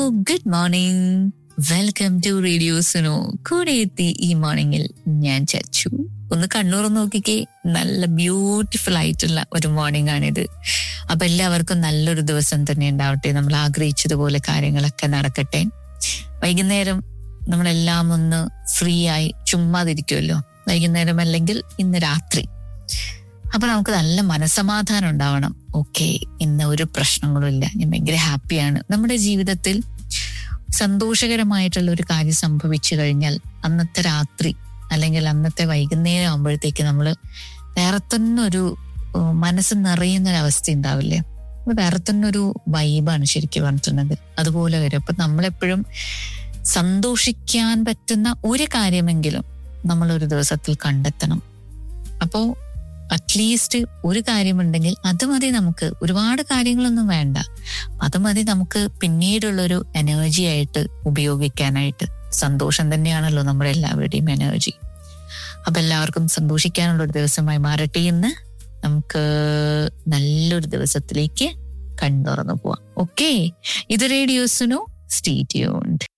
good morning welcome to radio Suno കൂടെ എത്തി ഈ മോർണിംഗിൽ ഞാൻ ചച്ചു ഒന്ന് കണ്ണൂർ നോക്കിക്കേ നല്ല ബ്യൂട്ടിഫുൾ ആയിട്ടുള്ള ഒരു മോർണിംഗ് ആണിത് അപ്പൊ എല്ലാവർക്കും നല്ലൊരു ദിവസം തന്നെ ഉണ്ടാവട്ടെ നമ്മൾ ആഗ്രഹിച്ചതുപോലെ കാര്യങ്ങളൊക്കെ നടക്കട്ടെ വൈകുന്നേരം നമ്മളെല്ലാം ഒന്ന് ഫ്രീ ആയി ചുമ്മാതിരിക്കുമല്ലോ വൈകുന്നേരം അല്ലെങ്കിൽ ഇന്ന് രാത്രി അപ്പൊ നമുക്ക് നല്ല മനസമാധാനം ഉണ്ടാവണം ഓക്കെ ഇന്ന് ഒരു പ്രശ്നങ്ങളും ഇല്ല ഞാൻ ഭയങ്കര ഹാപ്പിയാണ് നമ്മുടെ ജീവിതത്തിൽ സന്തോഷകരമായിട്ടുള്ള ഒരു കാര്യം സംഭവിച്ചു കഴിഞ്ഞാൽ അന്നത്തെ രാത്രി അല്ലെങ്കിൽ അന്നത്തെ വൈകുന്നേരം ആകുമ്പോഴത്തേക്ക് നമ്മൾ വേറെ തന്നെ ഒരു ഏഹ്, മനസ്സ് നിറയുന്ന ഒരു അവസ്ഥ ഉണ്ടാവില്ലേ അത് വേറെ തന്നെ ഒരു വൈബാണ് ശരിക്കും പറഞ്ഞിട്ടുണ്ടെങ്കിൽ അതുപോലെ വരും അപ്പൊ നമ്മളെപ്പോഴും സന്തോഷിക്കാൻ പറ്റുന്ന ഒരു കാര്യമെങ്കിലും നമ്മൾ ഒരു ദിവസത്തിൽ കണ്ടെത്തണം അപ്പോ അറ്റ്ലീസ്റ്റ് ഒരു കാര്യമുണ്ടെങ്കിൽ അത് മതി നമുക്ക് ഒരുപാട് കാര്യങ്ങളൊന്നും വേണ്ട അത് മതി നമുക്ക് പിന്നീടുള്ളൊരു എനർജി ആയിട്ട് ഉപയോഗിക്കാനായിട്ട് സന്തോഷം തന്നെയാണല്ലോ നമ്മുടെ എല്ലാവരുടെയും എനർജി അപ്പൊ എല്ലാവർക്കും സന്തോഷിക്കാനുള്ള ഒരു ദിവസമായി മാറട്ടെ എന്ന് നമുക്ക് നല്ലൊരു ദിവസത്തിലേക്ക് കണ്ണുറന്നു പോവാം ഓക്കെ ഇത് റേഡിയോസിനോ സ്റ്റേ ട്യൂൺഡ്